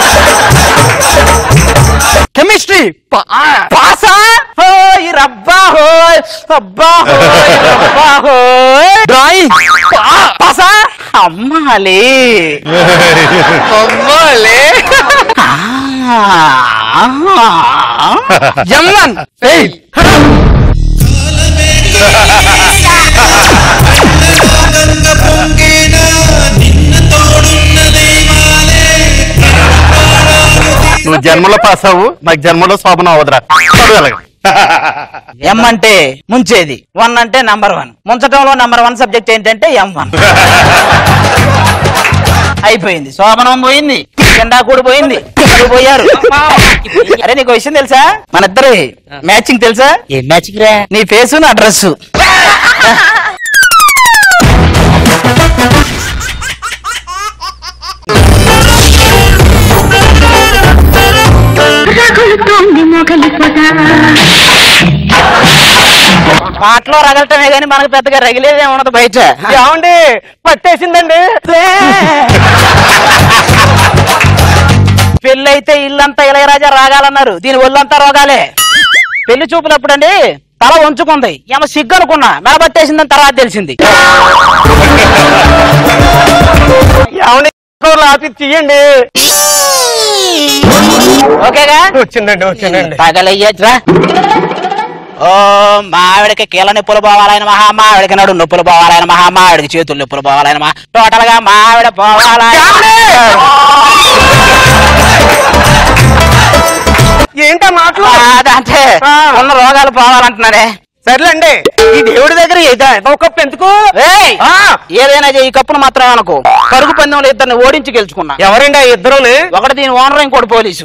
కెమిస్ట్రీ పాస్
పాసా హోయ్ రబ్బా హోయ్ అబ్బా హోయ్ రబ్బా హోయ్
డ్రాయింగ్
పాసా అమ్మాలి
అమ్మాలే ఎమ్మన్ ఫెయిల్
నువ్వు జన్మలో పాస్ అవ్వు నాకు జన్మలో శోభనం అవ్వదురా చదవగలగు.
ఎం అంటే ముంచేది వన్ అంటే నంబర్ వన్ ముంచటంలో నంబర్ వన్ సబ్జెక్ట్ ఏంటంటే ఎం వన్ అయిపోయింది శోభనం పోయింది జెండా కూడా పోయింది ఇద్దరు పోయారు అరే నీకు విషయం తెలుసా మన ఇద్దరు మ్యాచింగ్ తెలుసా
ఏం మ్యాచింగ్ రా
నీ ఫేసు నా డ్రెస్
రగులుతోంది మొగలి పొద
మాటలో రగలటమే గానీ మనకు పెద్దగా రగిలేదే ఉండదు బయట
ఏమండి పట్టేసిందండి
పెళ్ళైతే ఇల్లంతా ఇళయరాజా రాగాలన్నారు దీని ఒళ్ళంతా రోగాలే పెళ్లి చూపులప్పుడండి తల వంచుకుంది ఏమో సిగ్గు అనుకున్నా మెడబట్టేసిందని తర్వాత తెలిసింది
ఏమండి ఆపి తీయండి
ఓకేగా
వచ్చిందండి వచ్చిందండి
పగలయ్యరా ఓ మావిడికి కీళ్ళ నొప్పులు పోవాలని మహా మావిడికి నడు నొప్పులు పోవాలని మహా మావిడికి చేతులు నొప్పులు పోవాలని మహా టోటల్ గా మావిడ పోవాలని
ఏంటా మాటలు
అదంటే ఉన్న రోగాలు పోవాలంటున్నాడే
సర్లేండి ఈ దేవుడి దగ్గర ఏదా ఒక కప్పు ఎందుకు
ఏయ్!
ఆ,
ఏదైనా చెయ్యి, ఈ కప్పును మాత్రం అనుకో పరుగు పందెంలో ఇద్దరిని ఓడించి గెలుచుకున్నా
ఎవరండి ఆ ఇద్దరుని
ఒకటి దీని ఓనర్ ఇంకోటి పోలీసు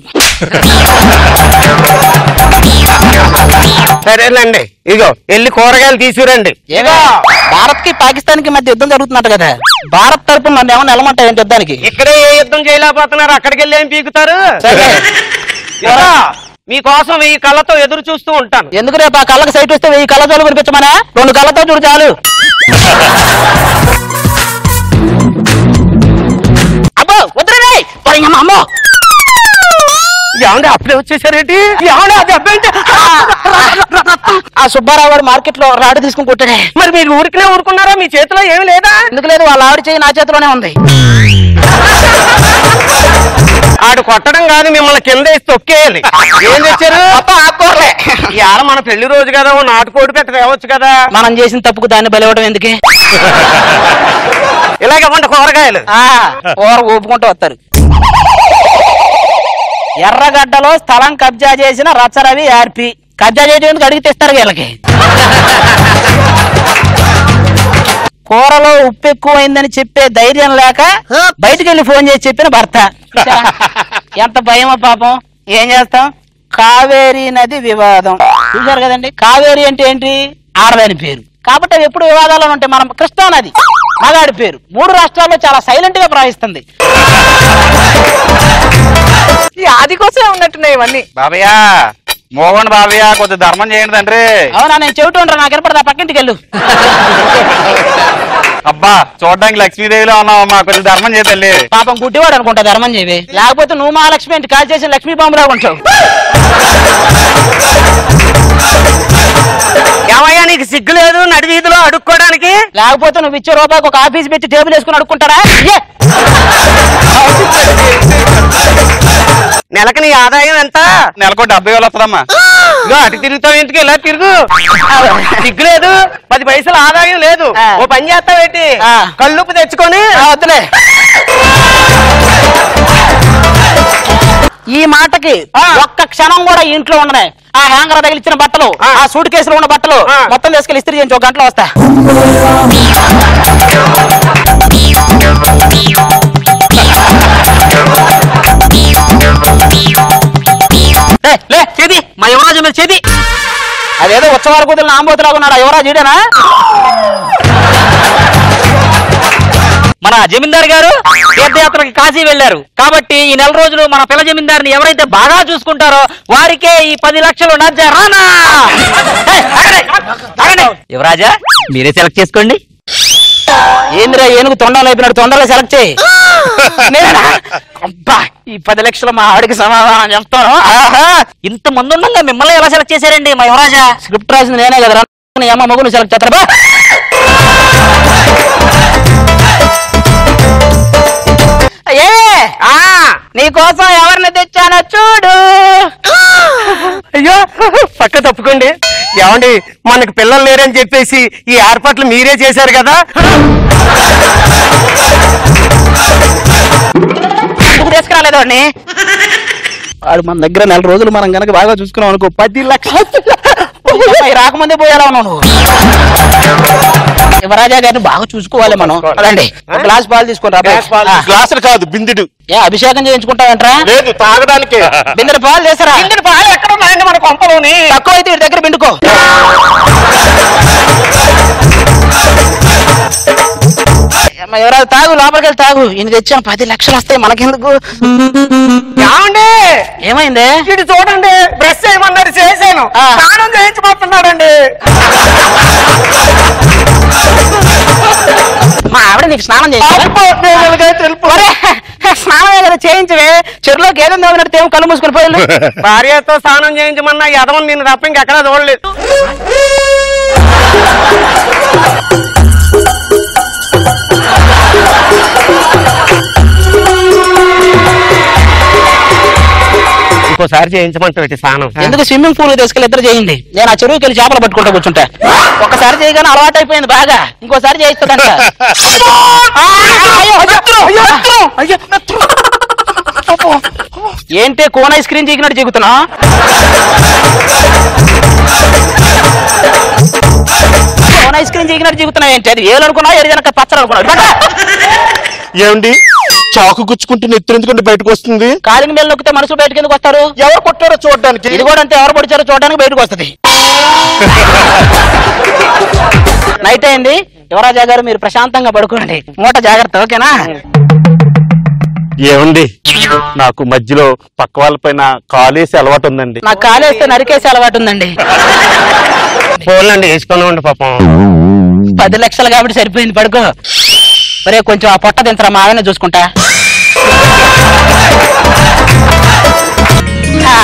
సరేనండి ఇగో వెళ్ళి కూరగాయలు తీసుకురండి
ఏగా భారత్ కి పాకిస్తాన్ కి మధ్య యుద్ధం జరుగుతున్నట్టు కదా భారత్ తరపున నన్ను ఏమన్నా నిలమంటాయి యుద్ధానికి
ఇక్కడే ఏ యుద్ధం చేయలేకపోతున్నారు అక్కడికి వెళ్ళి ఏం పీకుతారు
సరే.
ఇదిగో, మీకోసం ఈ కళ్ళతో ఎదురు చూస్తూ ఉంటాను
ఎందుకు రేపు ఆ కళ్ళకి సైట్ వస్తే వెయ్యి కళ్ళజోలు కురిపించమనా రెండు కళ్ళతో చూడు చాలు అబ్బో వద్దురే అమ్మో
ఏమండి అప్పుడే వచ్చేసారేంటి ఏమండి అది అబ్బేంటి
ఆ సుబ్బారావు గారు మార్కెట్ లో రాడు తీసుకుని కొట్టాడే
మరి మీరు ఊరికనే ఊరుకున్నారా మీ చేతిలో ఏమి లేదా
ఎందుకు లేదు వాళ్ళ ఆవిడ చేయి నా చేతిలోనే ఉంది
ఆడు కొట్టడం కాదు మిమ్మల్ని కింద వేసి తొక్కేయాలి ఏం తెచ్చారు
మొత్తం ఆకుకూరలే
ఇవాళ మన పెళ్లి రోజు కదా ఓ నాటుకోడి పెట్ట తేవచ్చు కదా
మనం చేసిన తప్పుకు దాన్ని బలివ్వడం ఎందుకే
ఇలాగే వంట కూరగాయలు
ఆ, కూర ఊపుకుంటూ వస్తారు ఎర్రగడ్డలో స్థలం కబ్జా చేసిన రచ్చరవి ఆర్పి కబ్జా చేయడానికి అడిగి తెస్తారు వీళ్ళకి కూరలో ఉప్పు ఎక్కువైందని చెప్పే ధైర్యం లేక బయటికి వెళ్ళి ఫోన్ చేసి చెప్పిన భర్త ఛా, ఎంత భయమో పాపం ఏం చేస్తాం కావేరీ నది వివాదం చూశారు కదండి కావేరీ అంటే ఏంటి ఆడదాని పేరు కాబట్టి అవి ఎప్పుడు వివాదాల్లో ఉంటాయి మనం కృష్ణా నది మగాడి పేరు మూడు రాష్ట్రాల్లో చాలా సైలెంట్ గా ప్రవహిస్తుంది
ఈ ఆది కోసమే ఉన్నట్టున్నాయి ఇవన్నీ
బాబయ్య మోగన్ బాబయ్య కొద్ది ధర్మం చేయండి తండ్రి
అవునా నేను చెవిటి ఉంటాను నాకు ఎనపడదా పక్కింటికి వెళ్ళు
అబ్బా చూడడానికి లక్ష్మీదేవిలో ఉన్నావమ్మా కొద్ది ధర్మం చేయ తల్లి
పాపం గుడ్డివాడు అనుకుంటా ధర్మం చేవి లేకపోతే నువ్వు మహాలక్ష్మి అంటే కాల్ చేసిన లక్ష్మీ బాంబులాగా ఉంటావు
ఏమయ్యా నీకు సిగ్గు లేదు నడి వీధిలో అడుక్కోవడానికి
లేకపోతే నువ్వు ఇచ్చే రూపాయికి ఒక ఆఫీస్ పెట్టి టేబుల్ వేసుకుని అడుక్కుంటారా ఏ!
నెలకు నీ ఆదాయం ఎంత
నెలకు డెబ్బై వేలు వస్తుందమ్మా
ఇగో అటు తిరుగుతావు ఎందుకు ఇలా తిరుగు సిగ్గు లేదు పది పైసలు ఆదాయం లేదు
ఆ.
ఓ పని చేస్తావేంటి
ఆ.
కల్లుప్పు తెచ్చుకొని
ఆ, వద్దులే ఈ మాటకి ఒక్క క్షణం కూడా ఈ ఇంట్లో ఉండనే ఆ హ్యాంగర్ తగిలిచ్చిన బట్టలు ఆ సూట్ కేసులో ఉన్న బట్టలు
ఆ.
మొత్తం తీసుకెళ్లి ఇస్త్రీ చేయించి ఒక గంటలో వస్తా లే, లే చేది మా యువరాజు మీద చేది అదేదో ఉత్సవాల కూతురు నాంబోతులాగా ఉన్నాడు ఆ యువరాజు ఈడేనా
మన జమీందార్ గారు తీర్థయాత్రకి కాశీ వెళ్లారు కాబట్టి ఈ నెల రోజులు మన పిల్ల జమీందారిని ఎవరైతే బాగా చూసుకుంటారో వారికే ఈ పది లక్షలు నజరానా ఏయ్, ఆగండి, ఆగండి. యువరాజా మీరే సెలెక్ట్ చేసుకోండి
ఏందిరా ఏనుగు తొండలు అయిపోయినాడు తొందరగా సెలెక్ట్ చేయి నేనా? అబ్బా ఈ పది లక్షలు మా ఆవిడకి సమాధానం చెప్తాను ఆహా
ఇంత మంది ఉండగా మిమ్మల్ని ఎలా సెలెక్ట్ చేశారండి మా యువరాజా
స్క్రిప్ట్ రాసింది నేనే కదరా నీ అమ్మ మగును సెలెక్ట్ చేస్తారా బా. ఏ ఆ నీ కోసం ఎవరిని తెచ్చానో చూడు
అయ్యో పక్క తప్పుకోండి ఏమండి మనకు పిల్లలు లేరని చెప్పేసి ఈ ఏర్పాట్లు మీరే చేశారు కదా
ఎందుకు తీసుకురాలేదు వాడిని వాడు మన దగ్గర నెల రోజులు మనం గనక బాగా చూసుకున్నాం అనుకో పది లక్షలు అమ్మాయి రాకముందే పోయారా నువ్వు యువరాజా గారిని బాగా చూసుకోవాలి మనం అదండి ఒక గ్లాస్ పాలు తీసుకుని రా ఆ.
గ్లాసులు కాదు బిందుడు
ఏ అభిషేకం చేయించుకుంటావంటరా
లేదు తాగడానికి
బిందెడు పాలు చేస్తారా
ఇందులో పాలు ఎక్కడ ఉన్నాయండి మన కొంపలోని
తక్కువ అయితే వీడి దగ్గర పిండుకో అమ్మ, ఎవరాదు తాగు లోపలికి వెళ్ళి తాగు ఈయన తెచ్చాను పది లక్షలు వస్తాయి మనకెందుకు
ఏమండి
ఏమైంది
ఇటు చూడండి బ్రష్ చేయమన్నాడు చేశాను
ఆ.
స్నానం చేయించబోతున్నాడండి
మా ఆవిడ నీకు స్నానం చేయించాలి స్నానం ఏదో చేయించవే చెరువులో గేదెం తోమినట్టు ఏమో కళ్ళు మూసుకుని పోయి
భార్యతో స్నానం చేయించమన్నా యదవం నిన్ను తప్ప ఇంకెక్కడా చూడలేదు ఇంకోసారి చేయించమంటే స్నానం
ఎందుకు స్విమ్మింగ్ పూల్ తీసుకెళ్ళి ఇద్దరు చేయండి నేను ఆ చెరువుకి వెళ్ళి చేపలు పట్టుకుంటూ కూర్చుంటా ఒకసారి చేయగానే అలవాటు అయిపోయింది బాగా ఇంకోసారి చేయిస్తుందంట ఆ, అయ్యో, అయ్యో, అయ్యో, అయ్యో. ఏంటి కోన్ ఐస్ క్రీమ్ చీకినట్టు చీకుతున్నా కోన్ ఐస్ క్రీమ్ చీకినట్టు చీకుతున్నావు ఏంటి అది ఏలు అనుకున్నావు ఏడు జనక పచ్చలు అనుకున్నావు
ఏమండి చాకు గుచ్చుకుంటే నెత్తి ఎందుకంటే బయటకు వస్తుంది
కాలిన మీద నొక్కితే మనుషులు బయటకు ఎందుకు వస్తారు
ఎవరు కొట్టారో చూడడానికి
ఇది కూడా అంతే ఎవరు పొడిచారో చూడడానికి బయటకు వస్తుంది నైట్ అయింది యువరాజా గారు మీరు ప్రశాంతంగా పడుకోండి మూట జాగ్రత్త ఓకేనా
ఏమండి నాకు మధ్యలో పక్క వాళ్ళ పైన కాలేసి అలవాటు ఉందండి
నాకు కాలేస్తే నరికేసే అలవాటు ఉందండి
ఫోన్లండి వేసుకొని ఉండి పాపం
పది లక్షలు కాబట్టి సరిపోయింది పడుకో ఒరే కొంచెం ఆ పొట్ట తింతరా మా ఆవిడనే చూసుకుంటా ఆ.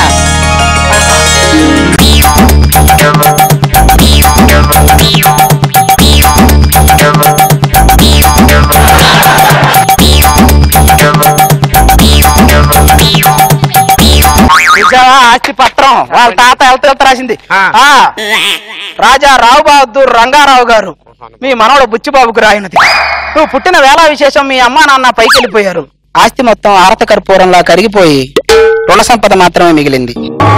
నిజమా ఆస్తి పత్రం వాళ్ళ తాత వెళ్తా వెళ్తా రాసింది
ఆ.
ఆ రాజా రావు బహదూర్ రంగారావు గారు మీ మనవడు బుచ్చిబాబుకు రాయినది నువ్వు పుట్టిన వేళ విశేషం మీ అమ్మా నాన్న పైకి వెళ్ళిపోయారు ఆస్తి మొత్తం ఆరత కర్పూరంలా కరిగిపోయి రుణ సంపద మాత్రమే మిగిలింది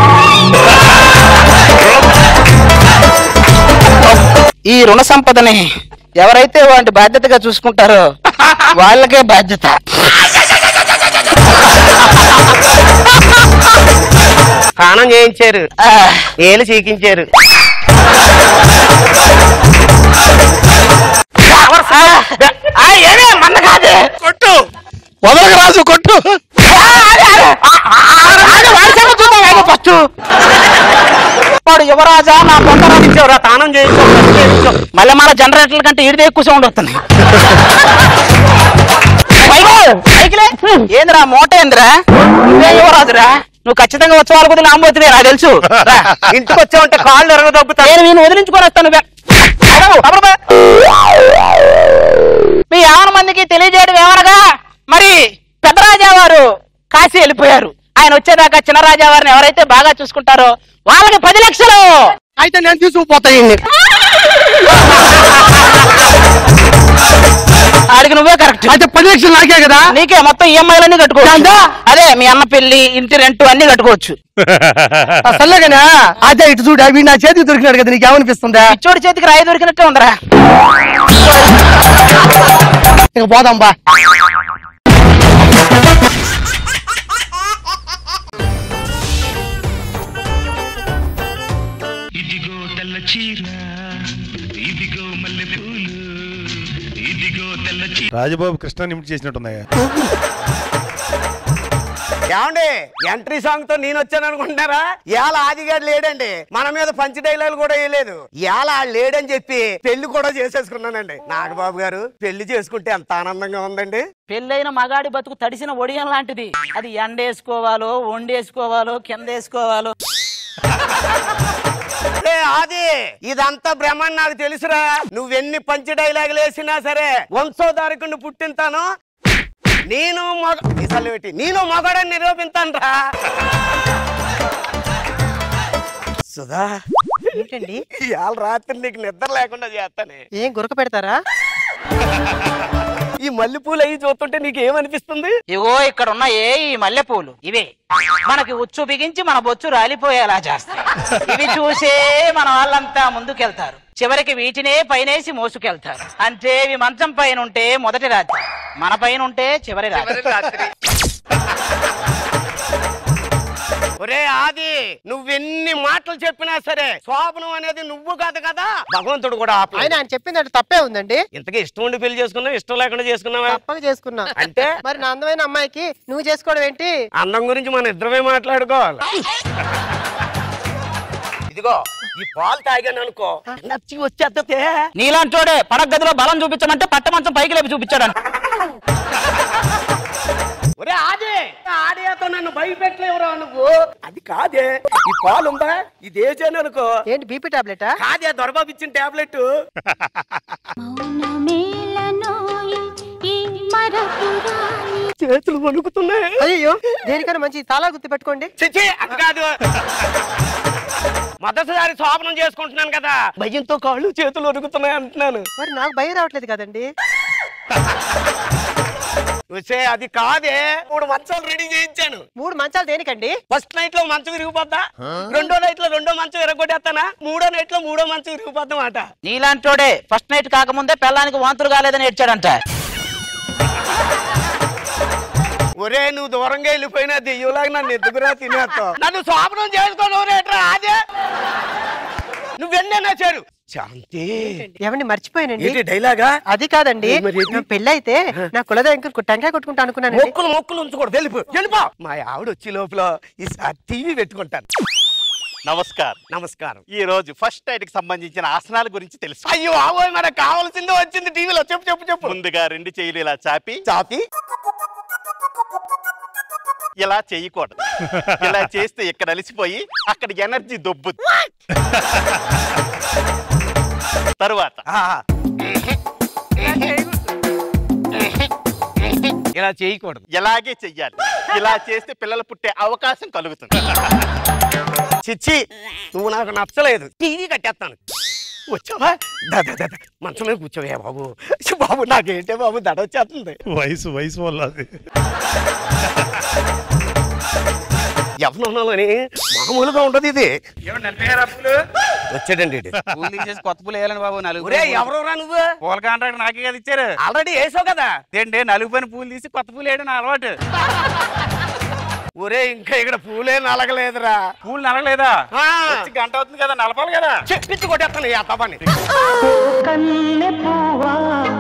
ఈ రుణ సంపదని ఎవరైతే వాటి బాధ్యతగా చూసుకుంటారో వాళ్ళకే బాధ్యత
స్నానం చేయించారు ఏలు చీకించారు
మన్న కాదే
కొట్టు వదలక రాజు కొట్టు
ఫస్ట్ వాడు యువరాజా నా పొందరాలు ఇచ్చేవరా తానం చేయించు మళ్ళీ మన జనరేటర్ల కంటే ఈడిదే ఎక్కువ సౌండ్ వస్తుంది పైకిలే. ఏందిరా మూట ఏందిరా నువ్వే యువరాజురా నువ్వు ఖచ్చితంగా ఉత్సవాల కొద్ది నామోతువే నాకు తెలుసు రా.
ఇంటికి వచ్చావంటే కాళ్ళు ఎరగ దొబ్బుతా
నేను నేను వదిలించుకొని వస్తాను బే. అబ్బో, అబ్బో బే. మీ యావన మందికి తెలియజేయడం ఏమనగా మరి పెద్దరాజా వారు కాశీ వెళ్ళిపోయారు ఆయన వచ్చేదాకా చిన్న రాజా వారిని ఎవరైతే బాగా చూసుకుంటారో వాళ్ళకి పది లక్షలు
అయితే నేను తీసుకుపోతాయి
ఆడికి నువ్వే కరెక్ట్
అయితే పది లక్షలు నాకే కదా
నీకే మొత్తం ఈఎంఐలన్నీ కట్టుకోవచ్చు అదే మీ అన్న పెళ్లి ఇంటి రెంట్ అన్ని కట్టుకోవచ్చు
సల్లగానే అదే ఇటు చూడు అవి నా చేతికి దొరికినాడు కదా నీకు ఏమనిపిస్తుందా
పిచ్చోడి చేతికి రాయి దొరికినట్టే ఉందరా
ఇక పోదాం బా
ఇదిగో తెల్ల చీర ఇదిగో మల్లె పూలు ఇదిగో తెల్ల చీర
రాజబాబు కృష్ణ నిమిటి చేసినట్టున్నాయా
ఏమండి ఎంట్రీ సాంగ్ తో నేను వచ్చాను అనుకుంటున్నారా ఇవాళ ఆదిగాడు లేడండి మన మీద పంచి డైలాగులు కూడా వేయలేదు ఇవాళ ఆడు లేడని చెప్పి పెళ్లి కూడా చేసేసుకున్నానండి నాగబాబు గారు పెళ్లి చేసుకుంటే ఎంత ఆనందంగా ఉందండి
పెళ్ళైన మగాడి బతుకు తడిసిన ఒడియం లాంటిది అది ఎండేసుకోవాలో వండేసుకోవాలో కింద వేసుకోవాలో
ఏ ఆది ఇదంతా బ్రహ్మని నాకు తెలుసురా నువ్వెన్ని పంచి డైలాగులు వేసినా సరే వంశోధారకుని పుట్టింతాను నేను మగ మీసాలు పెట్టి నేను మగాడని నిరూపిస్తాను రా సుధా
ఏంటండి
ఇవాళ రాత్రి నీకు నిద్ర లేకుండా చేస్తానే
ఏం గురక పెడతారా
ఈ మల్లెపూలు అయ్యి చూస్తుంటే నీకు ఏమనిపిస్తుంది
ఇగో ఇక్కడ ఉన్న ఏ ఈ మల్లెపూలు ఇవే మనకి ఉచ్చు బిగించి మన బొచ్చు రాలిపోయేలా చేస్తాయి ఇవి చూసే మన వాళ్ళంతా ముందుకెళ్తారు చివరికి వీటినే పైనేసి మోసుకెళ్తారు అంటే ఇవి మంచం పైన ఉంటే మొదటి రాత్రి మన పైన ఉంటే చివరి రాత్రి
ఒరే ఆది నువ్వెన్ని మాటలు చెప్పినా సరే శోభనం అనేది నువ్వు కాదు కదా భగవంతుడు కూడా
ఆయన
ఆపలేదు
ఆయన చెప్పిందంటే తప్పే ఉందండి
ఇంతకీ ఇష్టం ఉండి పెళ్లి చేసుకున్నావు ఇష్టం లేకుండా చేసుకున్నావా
తప్పక చేసుకున్నా
అంటే?
మరి నా అందమైన అమ్మాయికి నువ్వు చేసుకోవడం ఏంటి
అందం గురించి మన ఇద్దరమే మాట్లాడుకోవాలి ఇదిగో ఈ పాలు తాగాను అనుకో నచ్చి వచ్చేస్తే
నీలాంటోడే పడక గదిలో బలం చూపించమంటే పట్ట మంచం పైకి లేపి చూపించాడు
ఒరే ఆదే ఆడియాతో నన్ను భయపెట్టలేవురా నువ్వు అది కాదే ఈ పాలు ఉందా ఇది వేసాను అనుకో
ఏంటి బీపీ టాబ్లెటా
కాదే దొరబాబు ఇచ్చిన టాబ్లెట్ చేతులు వణుకుతున్నాయి
అయ్యో దేనికైనా మంచి తాళా గుర్తు పెట్టుకోండి
చిచి అది కాదు మొదటిసారి శోభనం చేసుకుంటున్నాను కదా భయంతో కాళ్ళు చేతులు వణుకుతున్నాయి అంటున్నాను
మరి నాకు భయం రావట్లేదు కదండి
వచ్చే అది కాదే మూడు మంచాలు రెడీ చేయించాను
మూడు మంచాలు దేనికండి
ఫస్ట్ నైట్ లో మంచం విరిగిపోద్దా రెండో నైట్ లో రెండో మంచం విరగొట్టేస్తానా మూడో నైట్ లో మూడో మంచం విరిగిపోద్దా మాట
నీలాంటోడే ఫస్ట్ నైట్ కాకముందే పెళ్ళానికి వాంతులు కాలేదని ఏడ్చాడంట
ఒరే నువ్వు దూరంగా వెళ్ళిపోయినా దెయ్యంలాగా నన్ను ఎత్తుకురా తినేస్తావు నన్ను శోభనం చేసుకోను రేట్రా అదే నువ్వెన్నైనా చేరు శాంతి
ఏమండి మర్చిపోయానండి
ఏంటి డైలాగా
అది కాదండి
మరి ఏంటి?
నా పెళ్ళైతే నా కులదైన టెంకాయ కొట్టుకుంటా అనుకున్నాను
మొక్కులు మొక్కులు ఉంచకూడదు వెళ్ళిపో వెళ్ళిపో మా ఆవిడ వచ్చే లోపల ఈసారి టీవీ పెట్టుకుంటాను
నమస్కారం
నమస్కారం
ఈ రోజు ఫస్ట్ నైట్ కి సంబంధించిన ఆసనాల గురించి తెలుసు
అయ్యో ఆవోయ్ మనకు కావాల్సిందే వచ్చింది టీవీలో చెప్పు చెప్పు చెప్పు
ముందుగా రెండు చెయ్యిలు ఇలా చాపి
చాపి
ఇలా చేయకూడదు ఇలా చేస్తే ఇక్కడ అలిసిపోయి అక్కడ ఎనర్జీ దొబ్బు తరువాత
ఇలా చేయకూడదు
ఇలాగే చెయ్యాలి ఇలా చేస్తే పిల్లలు పుట్టే అవకాశం కలుగుతుంది
చిచ్చి నువ్వు నాకు నచ్చలేదు టీవీ కట్టేస్తాను వచ్చావా దా, దా, దా, దా. మంచం మీద కూర్చోవే బాబు ఛీ, బాబు నాకేంటే బాబు దడ వచ్చేస్తుంది
వయసు వయసు వల్ల అది
యవ్వనంలోని మామూలుగా ఉండదు ఇది వచ్చాడండి ఈడు.
పూలు తీసేసి కొత్త పూలు వేయాలని బాబు నలుగు
ఒరే ఎవరోరా నువ్వు
పూల కాంట్రాక్ట్ నాకే కదా ఇచ్చారు
ఆల్రెడీ వేసావు కదా
ఏంటి నలుగు పైన పూలు తీసి కొత్త పూలు వేయడం నా అలవాటు
ఒరే ఇంకా ఇక్కడ పూలే నలగలేదురా
పూలు నలగలేదా
ఆ.
వచ్చి గంట అవుతుంది కదా నలపాలి కదా
చెప్పించి కొట్టేస్తాను ఈ అత్తపని
కన్నె పువ్వా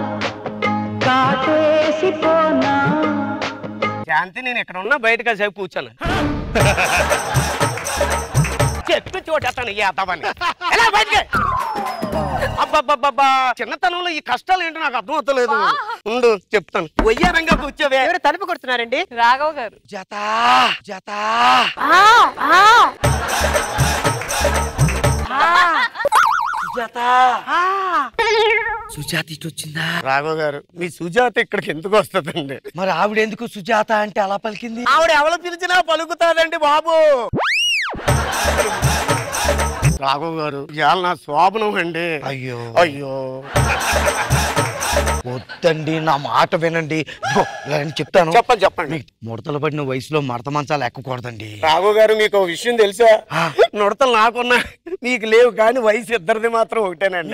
కాటేసిపోనా
శాంతి నేను ఇక్కడ ఉన్నా బయట కాసేపు కూర్చోను చెప్పించి కొట్టేస్తాను ఈ అత్తపని ఎలా బయటకి అబ్బబ్బబ్బబ్బా చిన్నతనంలో ఈ కష్టాలు ఏంటో నాకు అర్థం అవుతలేదు ఉండు చెప్తాను వయ్యారంగా కూర్చోవే
ఎవరు తలుపు కొడుతున్నారండి
రాఘవ్ గారు
జత జత సుజాత సుజాత ఇటు వచ్చిందా రాఘవ గారు మీ సుజాత ఇక్కడికి ఎందుకు వస్తుందండి
మరి ఆవిడ ఎందుకు సుజాత అంటే అలా పలికింది
ఆవిడ ఎవరు పిలిచినా పలుకుతాదండి బాబు రాఘవ్ గారు ఇవాళ నా శోభనం అండి
అయ్యో
అయ్యో
వద్దండి నా మాట వినండి ఇదిగో, ఇలా నేను చెప్తాను
చెప్పండి చెప్పండి
మీకు ముడతలు పడిన వయసులో మడత మంచాలు ఎక్కకూడదండి
రాఘవ్ గారు మీకు ఒక విషయం తెలుసా నుడతలు నాకున్నా మీకు లేవు కానీ వయసు ఇద్దరిది మాత్రం ఒకటేనండి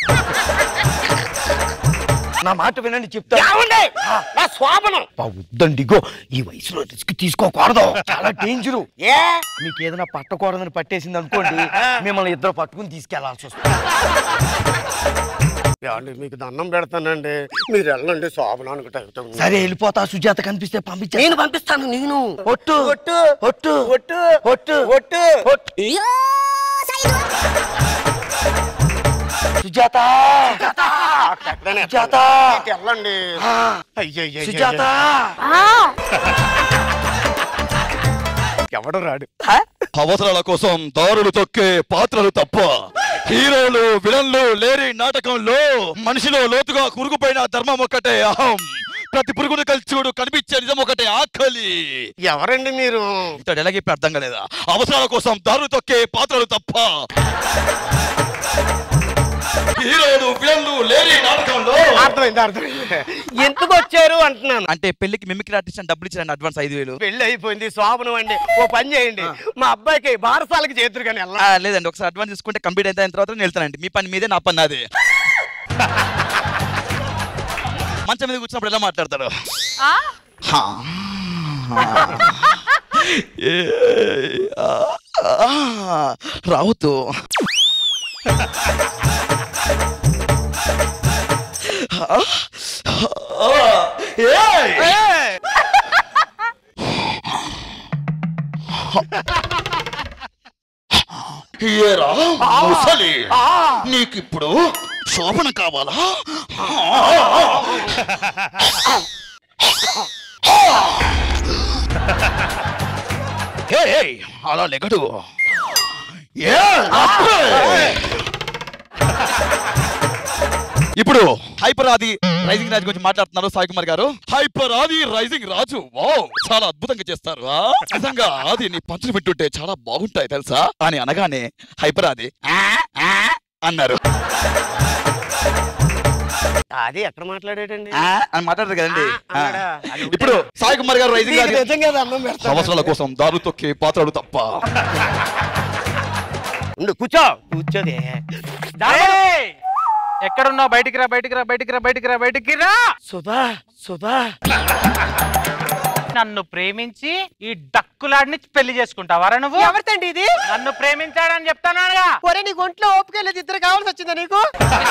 నా మాట వినండి చెప్తాను
ఏమండి? నా శోభనం
అబ్బా, వద్దండి ఇగో ఈ వయసులో రిస్క్ తీసుకోకూడదు చాలా డేంజరు
ఏ
మీకు ఏదైనా పట్టకూడదని పట్టేసింది అనుకోండి మిమ్మల్ని ఇద్దరు పట్టుకుని తీసుకెళ్లాల్సి వస్తుంది
ఏమండి మీకు దండం పెడతానండి మీరు వెళ్ళండి శోభనానికి టైం
సరే వెళ్ళిపోతా సుజాత కనిపిస్తే పంపించా
నేను పంపిస్తాను నేను
ఒట్టు
ఒట్టు
ఒట్టు
ఒట్టు
ఒట్టు
ఒట్టు
సుజాత సుజాత
వెళ్ళండి అయ్యయ్యో
సుజాత
ఎవడు రాడు
అవసరాల కోసం దారులు తొక్కే పాత్రలు తప్ప హీరోలు విలన్లు లేని నాటకంలో మనిషిలో లోతుగా కురుగుపోయిన ధర్మం ఒక్కటే అహం ప్రతి పురుగును కలిసి కనిపించే నిజం ఒకటే ఆకలి
ఎవరండి మీరు
ఇతడు ఎలాగే అర్థం కాలేదా అవసరాల కోసం దారులు తొక్కే పాత్రలు తప్ప హీరోలు విలన్లు లేని నాటకంలో
అర్థమైంది అర్థమైంది ఎందుకు వచ్చారు అంటున్నాను
అంటే పెళ్లికి మిమిక్రీ ఆర్టిస్ట్ అని డబ్బులు ఇచ్చారండి అడ్వాన్స్ ఐదు వేలు
పెళ్లి అయిపోయింది శోభనం అండి ఓ పని చేయండి మా అబ్బాయికి బారసాలకి చేతురు కానీ వెళ్ళ
ఆ, లేదండి ఒకసారి అడ్వాన్స్ తీసుకుంటే కంప్లీట్ అయిన తర్వాత నేను వెళ్తానండి మీ పని మీదే నా పని నాదే మంచం మీద కూర్చున్నప్పుడు ఎలా మాట్లాడతాడు
ఆ?
హా. ఏ, ఆ, ఆ, రావద్దు ఆ, ఆ, ఏయ్! ఏరా ముసలి నీకిప్పుడు శోభన కావాలా ఏయ్, అలా లెగడు ఏ, అబ్బే! ఇప్పుడు హైపర్ ఆది రైజింగ్ రాజు గురించి మాట్లాడుతున్నారు సాయి కుమార్ గారు హైపర్ ఆది రైజింగ్ రాజు వావ్ చాలా అద్భుతంగా చేస్తారు ఆ? నిజంగా ఆది నీ పంచులు వింటుంటే చాలా బాగుంటాయి తెలుసా అని అనగానే హైపర్ ఆది "ఆ, ఆ" అన్నారు
అది ఎక్కడ మాట్లాడేటండి
ఆ అని మాట్లాడరు కదండి
ఆ, అన్నాడా?
ఆ. ఇప్పుడు సాయి కుమార్ గారు రైజింగ్
నీకు
రాజు
నిజంగా దండం పెడతాను.
అవసరాల కోసం దారు తొక్కే పాత్రలు తప్ప
ఉండు కూర్చో కూర్చోదే
ఏయ్! ఎక్కడున్నావు బయటికి రా బయటికి రా బయటికి రా బయటికి రా బయటికి రా
సుధా సుధా
నన్ను ప్రేమించి ఈ డక్కులాడిని పెళ్లి చేసుకుంటావారా నువ్వు
ఎవరితండి ఇది
నన్ను ప్రేమించాడని చెప్తానుగా
ఒరే నీ ఒంట్లో ఓపిక లేదు ఇద్దరు కావాల్సి వచ్చిందా నీకు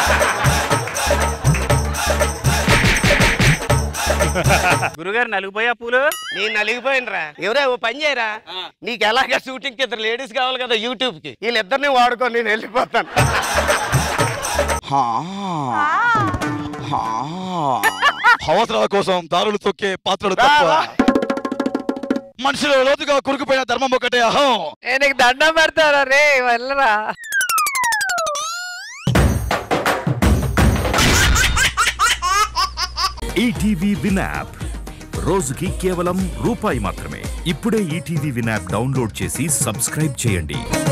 గురుగారు నలిగిపోయా పూలు
నేను నలిగిపోయినరా ఎవరా ఓ పని చేయరా నీకు ఎలాగ షూటింగ్ కి ఇద్దరు లేడీస్ కావాలి కదా యూట్యూబ్ కి వీళ్ళిద్దరిని వాడుకో నేను వెళ్ళిపోతాను
హా. హా. అవసరాల కోసం దారులు తొక్కే పాత్రలు తప్ప మనుషులు లోతుగా కురుకుపోయిన ధర్మం ఒకటే అహం
ఏ, నీకు దండం పెడతారా రే వెళ్ళరా
ఈటీవీ విన్ యాప్ రోజుకి కేవలం రూపాయి మాత్రమే ఇప్పుడే ఈటీవీ విన్ యాప్ డౌన్లోడ్ చేసి సబ్స్క్రైబ్ చేయండి